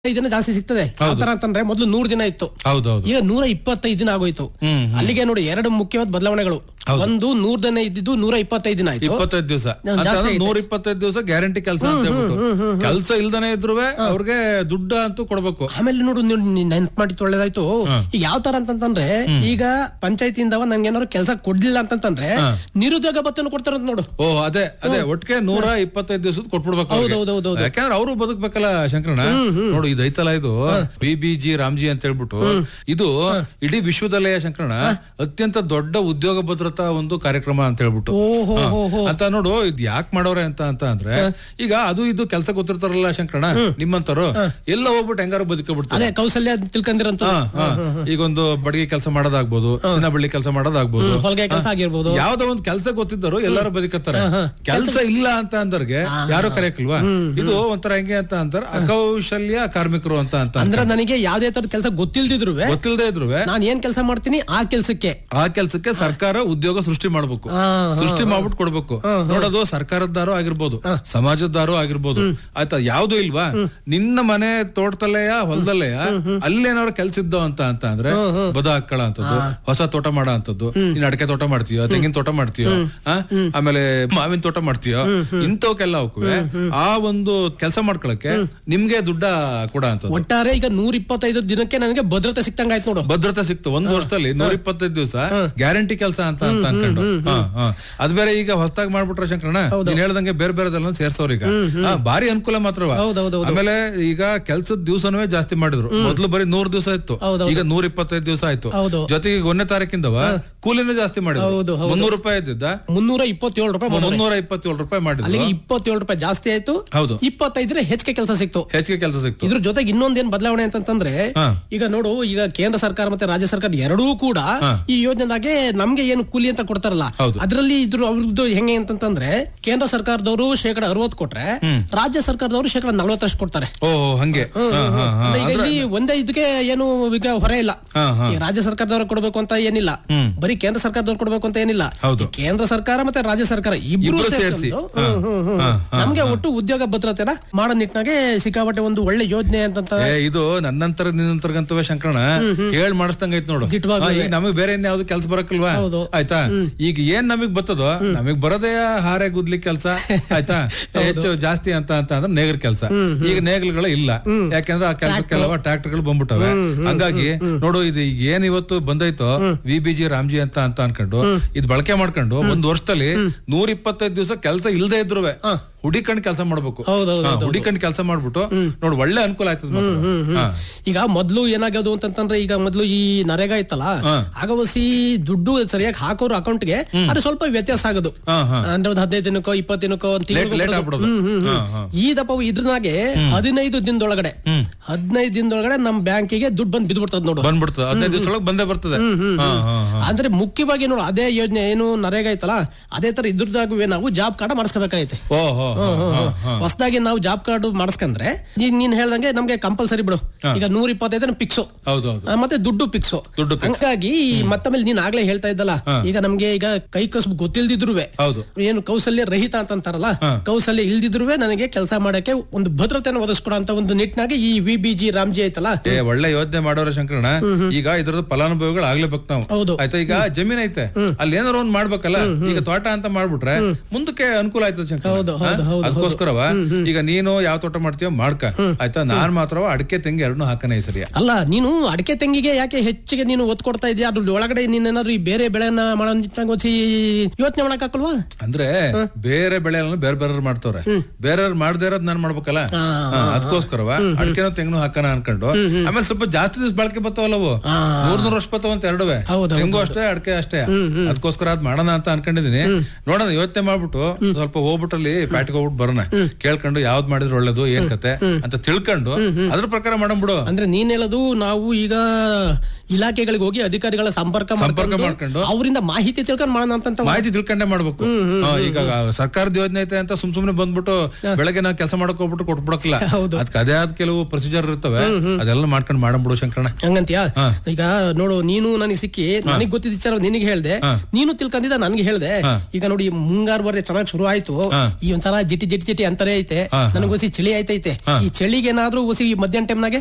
ದಿನ ಜಾಸ್ತಿ ಸಿಗ್ತದೆ ಯಾವ ತರ ಅಂತಂದ್ರೆ ಮೊದಲು ನೂರ್ ದಿನ ಇತ್ತು ಹೌದೌದು ಈಗ ನೂರ ಇಪ್ಪತ್ತೈದು ದಿನ ಆಗೋಯ್ತು ಹ್ಮ್, ಅಲ್ಲಿಗೆ ನೋಡಿ ಎರಡು ಮುಖ್ಯವಾದ ಬದಲಾವಣೆಗಳು ಒಂದು ನೂರ್ ದಿನ ಇದ್ದಿದ್ದು ನೂರ ಇಪ್ಪತ್ತೈದು ದಿನ ಆಯ್ತು ಇಪ್ಪತ್ತೈದು ದಿವಸ ಜಾಸ್ತಿ ನೂರ ಇಪ್ಪತ್ತೈದು ದಿವಸ ಗ್ಯಾರಂಟಿ ಕೆಲಸ ಅಂತ ಹೇಳ್ಬಿಟ್ಟು ಕೆಲಸ ಇಲ್ದನೆ ಇದ್ರು ಅವ್ರಿಗೆ ದುಡ್ಡ ಅಂತೂ ಕೊಡ್ಬೇಕು ಆಮೇಲೆ ನೋಡು ನೆನ್ಪ್ ಮಾಡಿತ್ತು ಒಳ್ಳೇದಾಯ್ತು ಈಗ ಯಾವ ತರ ಅಂತಂತಂದ್ರೆ ಈಗ ಪಂಚಾಯತಿಯಿಂದ ನಂಗೆ ಏನಾದ್ರು ಕೆಲಸ ಕೊಡ್ಲಿಲ್ಲ ಅಂತಂತಂದ್ರೆ ನಿರುದ್ಯೋಗ ಭತ್ತನ ಕೊಡ್ತಾರಂತ ನೋಡು ಓ ಅದೇ ಅದೇ ಒಟ್ಟಿಗೆ ನೂರ ಇಪ್ಪತ್ತೈದು ದಿವಸದ ಕೊಟ್ಬಿಡ್ಬೇಕು ಅವ್ರಿಗೆ. ಹೌದು, ಹೌದು, ಹೌದು. ಯಾಕಂದ್ರೆ ಅವರು ಬದುಕ್ಬೇಕಲ್ಲ ಶಂಕರಣ್ಣ ನೋಡು ಇದು ಐತಲ್ಲ ಇದು ಬಿ ಬಿ ಜಿ ರಾಮ್ಜಿ ಅಂತ ಹೇಳ್ಬಿಟ್ಟು ಇದು ಇಡೀ ವಿಶ್ವದಲ್ಲೇ ಶಂಕರಣ್ಣ ಅತ್ಯಂತ ದೊಡ್ಡ ಉದ್ಯೋಗ ಭದ್ರತಾ ಒಂದು ಕಾರ್ಯಕ್ರಮ ಅಂತ ಹೇಳ್ಬಿಟ್ಟು ಓಹೋ ಹಾ. ಹೋ ಹೋ ಅಂತ ನೋಡು ಇದ್ ಯಾಕೆ ಮಾಡೋರೆ ಅಂತ ಅಂತ ಅಂದ್ರೆ ಈಗ ಅದು ಇದು ಕೆಲಸ ಗೊತ್ತಿರ್ತಾರಲ್ಲ ಶಂಕರಣ್ಣ ನಿಮ್ಮಂತರು ಎಲ್ಲ ಹೋಗ್ಬಿಟ್ಟು ಹೆಂಗಾರು ಬದುಕಬಿಡ್ತಾರೆ ಅದೇ ಕೌಶಲ್ಯ ತಿಳ್ಕೊಂಡಿರಂತ ಹಾ, ಹಾ. ಈಗ ಒಂದು ಬಡಿಗೆ ಕೆಲಸ ಮಾಡೋದಾಗ್ಬೋದು ಚಿನ್ನ ಬಳ್ಳಿ ಕೆಲಸ ಮಾಡೋದಾಗ್ಬೋದು ಹೊಲಿಗೆ ಕೆಲಸ ಆಗಿರ್ಬೋದು ಯಾವ್ದೋ ಒಂದು ಕೆಲಸ ಗೊತ್ತಿದ್ದರು ಎಲ್ಲರೂ ಬದುಕತ್ತಾರೆ ಕೆಲಸ ಇಲ್ಲ ಅಂತ ಅಂದರ್ಗೆ ಯಾರು ಕರೆಯಕ್ಲ್ವಾ ಇದು ಒಂಥರ ಹೆಂಗೆ ಅಂತ ಅಂತಾರ ಅಕೌಶಲ್ಯ ಕಾರ್ಮಿಕರು ಅಂತ ಅಂತ ಅಂದ್ರೆ ನನಗೆ ಯಾವ್ದೇ ತರದ ಕೆಲಸ ಗೊತ್ತಿಲ್ದಿದ್ರು ಗೊತ್ತಿಲ್ಲದೆ ಇದ್ರು ನಾನು ಏನ್ ಕೆಲಸ ಮಾಡ್ತೀನಿ ಆ ಕೆಲ್ಸಕ್ಕೆ ಆ ಕೆಲ್ಸಕ್ಕೆ ಸರ್ಕಾರ ಉದ್ಯೋಗ ಸೃಷ್ಟಿ ಮಾಡ್ಬೇಕು ಹಾ, ಸೃಷ್ಟಿ ಮಾಡ್ಬಿಟ್ಟು ಕೊಡ್ಬೇಕು ನೋಡೋದು ಸರ್ಕಾರದ್ದಾರು ಆಗಿರ್ಬೋದು ಸಮಾಜದ್ದಾರು ಆಗಿರ್ಬೋದು ಆಯ್ತಾ ಯಾವ್ದು ಇಲ್ವಾ ನಿನ್ನ ಮನೆ ತೋಟದಲ್ಲೆಯ ಹೊಲದಲ್ಲೆಯ ಅಲ್ಲೇನಾದ್ರು ಕೆಲ್ಸ ಇದ್ದೋ ಅಂತ ಅಂತ ಅಂದ್ರೆ ಬದ ಹಾಕಳ ಅಂತದ್ದು ಹೊಸ ತೋಟ ಮಾಡೋ ಅಂತದ್ದು ನೀನ್ ಅಡಕೆ ತೋಟ ಮಾಡ್ತೀಯೋ ತೆಂಗಿನ ತೋಟ ಮಾಡ್ತೀಯೋ ಆ? ಆಮೇಲೆ ಮಾವಿನ ತೋಟ ಮಾಡ್ತೀಯೋ ಇಂಥವಕ್ಕೆಲ್ಲ ಹೋಗುವೆ ಆ ಒಂದು ಕೆಲಸ ಮಾಡ್ಕೊಳಕ್ಕೆ ನಿಮ್ಗೆ ದುಡ್ಡ ಕೊಡ ಅಂತದ್ದು ಒಟ್ಟಾರೆ ಈಗ ನೂರ ಇಪ್ಪತ್ತೈದು ದಿನಕ್ಕೆ ನನಗೆ ಭದ್ರತೆ ಸಿಕ್ತಂಗ ಆಯ್ತು ನೋಡು ಭದ್ರತೆ ಸಿಕ್ತು ಒಂದ್ ವರ್ಷದಲ್ಲಿ ನೂರ ಇಪ್ಪತ್ತೈದು ದಿವಸ ಗ್ಯಾರಂಟಿ ಕೆಲಸ ಅಂತ ಅಂತ ಅನ್ಕೊಂಡು ಹಾ, ಹಾ. ಅದ್ ಬೇರೆ ಈಗ ಹೊಸದಾಗಿ ಮಾಡ್ಬಿಟ್ರೆ ಶಂಕರಣ್ಣ ನೀನ್ ಹೇಳ್ದಂಗೆ ಬೇರೆ ಬೇರೆದೆಲ್ಲ ಸೇರ್ಸೋರ್ ಈಗ ಹಾ, ಭಾರಿ ಅನುಕೂಲ ಮಾತ್ರವ ಹೌದೌದು ಆಮೇಲೆ ಈಗ ಕೆಲ್ಸದ ದಿವಸನವೇ ಜಾಸ್ತಿ ಮಾಡಿದ್ರು ಮೊದ್ಲು ಬರೀ ನೂರ್ ದಿವಸ ಇತ್ತು ಹೌದೌದು. ಈಗ ನೂರ ಇಪ್ಪತ್ತೈದು ದಿವಸ ಆಯ್ತು ಹೌದು. ಜೊತೆಗೆ ಈಗ ಒಂದನೇ ತಾರೀಕಿಂದವ ಕೂಲಿನೂ ಜಾಸ್ತಿ ಹೌದು, ಮಾಡಿದ್ರು ಹೌದು. ಮುನ್ನೂರು ರೂಪಾಯಿ ಇದ್ದಿದ್ದ ಮುನ್ನೂರ ಇಪ್ಪತ್ತೇಳು ರೂಪಾಯಿ ಮಾಡೋರೆ. ಮುನ್ನೂರ ಇಪ್ಪತ್ತೇಳು ರೂಪಾಯಿ ಮಾಡಿದ್ರು ಅಲ್ಲಿಗೆ ಇಪ್ಪತ್ತೇಳು ರೂಪಾಯಿ ಜಾಸ್ತಿ ಆಯ್ತು ಹೌದು ಇಪ್ಪತ್ತೈದ್ರೆ ಹೆಚ್ಚಿಗೆ ಕೆಲಸ ಸಿಕ್ತು ಹೆಚ್ಚಿಗೆ ಕೆಲಸ ಸಿಕ್ತು ಇದ್ರ ಜೊತೆಗೆ ಇನ್ನೊಂದೇನ್ ಬದಲಾವಣೆ ಅಂತಂದ್ರೆ ಹಾ. ಈಗ ನೋಡು ಈಗ ಕೇಂದ್ರ ಸರ್ಕಾರ ಮತ್ತೆ ರಾಜ್ಯ ಸರ್ಕಾರ ಎರಡೂ ಕೂಡ ಈ ಯೋಜನೆದಾಗೆ ನಮ್ಗೆ ಏನು ಕೂಲಿ ಅಂತ ಕೊಡ್ತಾರಲ್ಲ ಹೌದು. ಅದರಲ್ಲಿ ಇದ್ರ ಅವ್ರದ್ದು ಹೆಂಗೆ ಅಂತಂತಂದ್ರೆ ಕೇಂದ್ರ ಸರ್ಕಾರದವರು ಶೇಕಡ ಅರವತ್ತು ಕೊಟ್ರೆ ರಾಜ್ಯ ಸರ್ಕಾರದವರು ಶೇಕಡ ನಲವತ್ತಷ್ಟು ಕೊಡ್ತಾರೆ ಓ ಹಂಗೆ ಹಾ, ಹಾ, ಹಾ. ಅಂದ್ರೆ ಈಗ ಇಲ್ಲಿ ಒಂದೇ ಇದಕ್ಕೆ ಏನು ಈಗ ಹೊರೆ ಇಲ್ಲ ಹಾ, ಹಾ. ಈ ರಾಜ್ಯ ಸರ್ಕಾರದವ್ರು ಕೊಡ್ಬೇಕು ಅಂತ ಏನಿಲ್ಲ ಬರೀ ಕೇಂದ್ರ ಸರ್ಕಾರದವ್ರು ಕೊಡ್ಬೇಕು ಅಂತ ಏನಿಲ್ಲ ಹೌದು. ಈ ಕೇಂದ್ರ ಸರ್ಕಾರ ಮತ್ತೆ ರಾಜ್ಯ ಸರ್ಕಾರ ಇಬ್ರು ಇಬ್ರು ಸೇರ್ಕೊಂಡು, ಸೇರ್ಸಿ. ಹ್ಮ್, ಹ್ಮ್, ಹ್ಮ್, ಹ್ಮ್. ನಮ್ಗೆ ಒಟ್ಟು ಉದ್ಯೋಗ ಭದ್ರತೆನ ಮಾಡೋ ನಿಟ್ಟಿನಾಗೆ ಸಿಕ್ಕಾಪಟ್ಟೆ ಒಂದು ಒಳ್ಳೆ ಯೋಜನೆ ಅಂತ ಏ ಇದು ನನ್ನಂತರ ನಿನ್ನಂತರ್ಗಂತವೇ ಶಂಕರಣ ಹೇಳ್ ಮಾಡಿಸ್ದಂಗ ಐತ್ ನೋಡು ದಿಟ್ವಾಗ್ಲೂ ಆ, ಈಗ ನಮಗ್ ಬೇರೆ ಇನ್ ಯಾವ್ದು ಕೆಲ್ಸ ಬರಕಲ್ವಾ ಹೌದು. ಆಯ್ತಾ ಈಗ ಏನ್ ನಮಗ್ ಬರ್ತದೋ ನಮಗ್ ಬರೋದೇ ಹಾರೆ ಗುದ್ಲಿ ಕೆಲ್ಸ ಆಯ್ತಾ ಹೆಚ್ಚು ಜಾಸ್ತಿ ಅಂತ ಅಂತ ಅಂದ್ರೆ ನೇಗರ್ ಕೆಲ್ಸ ಈಗ ನೇಗಲ್ಗಳು ಇಲ್ಲ ಯಾಕಂದ್ರೆ ಆ ಕೆಲ್ಸಕ್ಕೆಲ್ಲವ ಟ್ರಾಕ್ಟರ್ಗಳು ಬಂದ್ಬಿಟ್ಟವೆ ಹಂಗಾಗಿ ನೋಡು ಇದು ಈಗ ಏನ್ ಇವತ್ತು ಬಂದೈತೋ ವಿ ಬಿ ಜಿ ರಾಮ್ಜಿ ಅಂತ ಅಂತ ಅನ್ಕೊಂಡು ಇದ್ ಬಳಕೆ ಮಾಡ್ಕೊಂಡು ಒಂದ್ ವರ್ಷದಲ್ಲಿ ನೂರ ಇಪ್ಪತ್ತೈದು ದಿವಸ ಕೆಲ್ಸ ಇಲ್ದೇ ಇದ್ರುವೆ ಹುಡಿಕಂಡ್ ಕೆಲಸ ಮಾಡ್ಬೇಕು ಹೌದೌದು, ಹಾ, ಹುಡಿಕಂಡ್ ಕೆಲಸ ಮಾಡ್ಬಿಟ್ಟು ನೋಡ್ ಒಳ್ಳೆ ಅನುಕೂಲ ಆಯ್ತದ ಹಾ ಈಗ ಮೊದ್ಲು ಏನಾಗೋದು ಅಂತಂತಂದ್ರೆ ಈಗ ಮೊದ್ಲು ಈ ನರೇಗಾ ಇತ್ತಲ್ಲ ಹಾ. ಆಗ ಹೊಸಿ ದುಡ್ಡು ಸರಿಯಾಗಿ ಹಾಕೋರು ಅಕೌಂಟ್ಗೆ ಅದು ಸ್ವಲ್ಪ ವ್ಯತ್ಯಾಸ ಆಗೋದು ಹಾ, ಹಾ. ಅಂದ್ರೆ ಒಂದು ಹದಿನೈದು ದಿನಕ್ಕೋ ಇಪ್ಪತ್ತು ದಿನಕ್ಕೋ ಒಂದ್ ತಿಂಗ್ಳಿಗೋ ಲೇಟ್ ಬರೋದು. ಆಗ್ಬಿಡೋದು. ಹ್ಮ್, ಹ್ಮ್, ಹ್ಮ್. ಹಾ, ಹಾ. ಈ ದಪ್ಪ ಇದ್ರನಾಗೆ ಹದಿನೈದು ದಿನದೊಳಗಡೆ ಹದಿನೈದು ದಿನದೊಳಗಡೆ ನಮ್ ಬ್ಯಾಂಕಿಗೆ ದುಡ್ಡು ಬಂದ್ ಬಿದ್ಬಿಡ್ತದ ನೋಡು ಬಂದ್ಬಿಡ್ತದೆ ಹದಿನೈದು ದಿವಸ ಒಳಗೆ ಬಂದೇ ಬರ್ತದೆ ಹಾ, ಹಾ, ಹಾ. ಅಂದ್ರೆ ಮುಖ್ಯವಾಗಿ ನೋಡು ಅದೇ ಯೋಜನೆ ಏನು ನರೇಗಾ ಐತಲ್ಲ ಅದೇ ತರ ಇದ್ರದಾಗುವೆ ನಾವು ಜಾಬ್ ಕಾರ್ಡ್ ಮಾಡಿಸ್ಕೋಬೇಕಾಗೈತೆ ಓ ಹೋ ಹೋ, ಹಾ, ಹಾ. ಹೊಸದಾಗಿ ನಾವು ಜಾಬ್ ಕಾರ್ಡ್ ಮಾಡಿಸ್ಕಂದ್ರೆ ನೀನ್ ನೀನ್ ಹೇಳ್ದಂಗೆ ನಮ್ಗೆ ಕಂಪಲ್ಸರಿ ಬಿಡು ಈಗ ನೂರ ಇಪ್ಪತ್ತೈದು ಪಿಕ್ಸು ಹೌದು ಹೌದು ಆ, ಮತ್ತೆ ದುಡ್ಡು ಫಿಕ್ಸು ದುಡ್ಡು fix. ಹಂಗಾಗಿ ಮತ್ತಮೇಲೆ ನೀನ್ ಆಗ್ಲೇ ಹೇಳ್ತಾ ಇದ್ದಲ್ಲ ಈಗ ನಮ್ಗೆ ಈಗ ಕೈ ಕಸಬು ಗೊತ್ತಿಲ್ದಿದ್ರುವೆ ಹೌದು ಏನು ಕೌಶಲ್ಯ ರಹಿತ ಅಂತಂತಾರಲ್ಲ ಕೌಶಲ್ಯ ಇಲ್ದಿದ್ರುವೆ ನನಗೆ ಕೆಲಸ ಮಾಡಕ್ಕೆ ಒಂದು ಭದ್ರತೆಯನ್ನು ಒದಗಿಸ್ಕೊಡೋ ಅಂತ ಒಂದು ನಿಟ್ಟಿನಾಗಿ ಈ ವಿ ಬಿ ಜಿ ರಾಮ್ಜಿ ಐತಲ್ಲ ಏ ಒಳ್ಳೆ ಯೋಜನೆ ಮಾಡೋರ ಶಂಕರಣ ಈಗ ಇದ್ರದ್ದು ಫಲಾನುಭವಿಗಳು ಆಗ್ಲೇಬೇಕು ನಾವು ಹೌದು. ಆಯ್ತಾ ಈಗ ಜಮೀನ್ ಐತೆ ಅಲ್ಲಿ ಏನಾರ ಒಂದ್ ಮಾಡ್ಬೇಕಲ್ಲ ಈಗ ತೋಟ ಅಂತ ಮಾಡ್ಬಿಟ್ರೆ ಮುಂದಕ್ಕೆ ಅನುಕೂಲ ಆಯ್ತದ ಶಂಕರ ಹೌದು, ಹೌದು, ಹೌದು, ಅದಕ್ಕೋಸ್ಕರವ ಈಗ ನೀನು ಯಾವ ತೋಟ ಮಾಡ್ತೀಯೋ ಮಾಡ್ಕ ಆಯ್ತಾ ನಾನ್ ಮಾತ್ರವ ಅಡಿಕೆ ತೆಂಗಿ ಎರಡನ್ನೂ ಹಾಕನೇ ಈ ಸರಿಯ ಅಲ್ಲ ನೀನು ಅಡಿಕೆ ತೆಂಗಿಗೆ ಯಾಕೆ ಹೆಚ್ಚಿಗೆ ನೀನು ಒತ್ತು ಕೊಡ್ತಾ ಇದೀಯ ಅದ್ರ ಒಳಗಡೆ ನೀನೇನಾದ್ರೂ ಈ ಬೇರೆ ಬೆಳೆನ ಮಾಡೋ ನಿಟ್ಟಿನಾಗ ಒಂದ್ಸಿ ಯೋಚನೆ ಮಾಡಕ್ ಹಾಕಲ್ವಾ ಅಂದ್ರೆ ಬೇರೆ ಬೆಳೆ ಬೇರೆ ಬೇರೆ ಮಾಡ್ತವ್ರೆ ಬೇರೆಯವ್ರು ಮಾಡದೇ ಇರೋದ್ ನಾನ್ ಮಾಡ್ಬೇಕಲ್ಲ ಹಾ, ಹಾ, ಅದಕ್ಕೋಸ್ಕರವ ಅಡಿಕೆನೋ ತೆಂಗನು ಹಾಕೋಣ ಅನ್ಕೊಂಡು ಆಮೇಲೆ ಸ್ವಲ್ಪ ಜಾಸ್ತಿ ದಿವಸ ಬಳಕೆ ಬರ್ತಾವಲ್ಲವು ನೂರ್ ನೂರ್ ವರ್ಷ ಬರ್ತಾವ ಅಂತ ಎರಡುವೆ ಹೌದು, ತೆಂಗು ಅಷ್ಟೇ ಅಡಿಕೆ ಅಷ್ಟೇ ಅದಕ್ಕೋಸ್ಕರ ಅದ್ ಮಾಡೋಣ ಅಂತ ಅನ್ಕೊಂಡಿದೀನಿ ನೋಡೋಣ ಯೋಚನೆ ಮಾಡ್ಬಿಟ್ಟು ಸ್ವಲ್ಪ ಹೋಗ್ಬಿಟ್ರಲ್ಲಿ ಪ್ಯಾಟಿಗೆ ಹೋಗ್ಬಿಟ್ಟು ಬರೋಣ ಕೇಳ್ಕೊಂಡು ಯಾವ್ದ್ ಮಾಡಿದ್ರೆ ಒಳ್ಳೇದು ಏನ್ ಕತೆ ಅಂತ ತಿಳ್ಕೊಂಡು ಅದ್ರ ಪ್ರಕಾರ ಮಾಡಂಬಿಡು ಅಂದ್ರೆ ನೀನ್ ಹೇಳೋದು ನಾವು ಈಗ ಇಲಾಖೆಗಳಿಗೆ ಹೋಗಿ ಅಧಿಕಾರಿಗಳ ಸಂಪರ್ಕ ಸಂಪರ್ಕ ಮಾಡ್ಕೊಂಡು ಮಾಡ್ಕೊಂಡು ಅವರಿಂದ ಮಾಹಿತಿ ತಿಳ್ಕೊಂಡು ಮಾಡೋಣ ಅಂತ ಮಾಹಿತಿ ತಿಳ್ಕೊಂಡೇ ಮಾಡ್ಬೇಕು ಹಾ, ಈಗ ಸರ್ಕಾರದ ಯೋಜನೆ ಐತೆ ಅಂತ ಸುಮ್ ಸುಮ್ನೆ ಬಂದ್ಬಿಟ್ಟು ಬೆಳಗ್ಗೆ ನಾವು ಕೆಲಸ ಮಾಡಕ್ ಹೋಗ್ಬಿಟ್ಟು ಕೊಟ್ಬಿಡಕ್ಲ ಹೌದು. ಅದಕ್ಕೆ ಅದೇ ಆದ ಕೆಲವು ಪ್ರೊಸೀಜರ್ ಇರ್ತವೆ ಅದೆಲ್ಲ ಮಾಡ್ಕೊಂಡು ಮಾಡಂಬಿಡು ಶಂಕರಣ ಹಂಗಂತೀಯಾ ಹಾ. ಈಗ ನೋಡು ನೀನು ನನಗೆ ಸಿಕ್ಕಿ ನನಗೆ ಗೊತ್ತಿದ್ದ ವಿಚಾರ ನಿನಗೆ ಹೇಳ್ದೆ ನೀನು ತಿಳ್ಕೊಂಡಿದ್ದ ನನ್ಗೆ ಹೇಳ್ದೆ ಈಗ ನೋಡಿ ಈ ಮುಂಗಾರು ಬರೀ ಚೆನ್ನಾಗಿ ಶುರು ಆಯ್ತು ಈ ಒಂಥರ ಜಿಟಿ ಜಿಟಿ ಜಿಟಿ ಅಂತಾನೆ ಐತೆ ನನಗೆ ಒಸಿ ಚಳಿ ಆಯ್ತೈತೆ ಈ ಚಳಿಗೆ ಏನಾದ್ರೂ ಒಸಿ ಮಧ್ಯಾಹ್ನ ಟೈಮ್ನಾಗೆ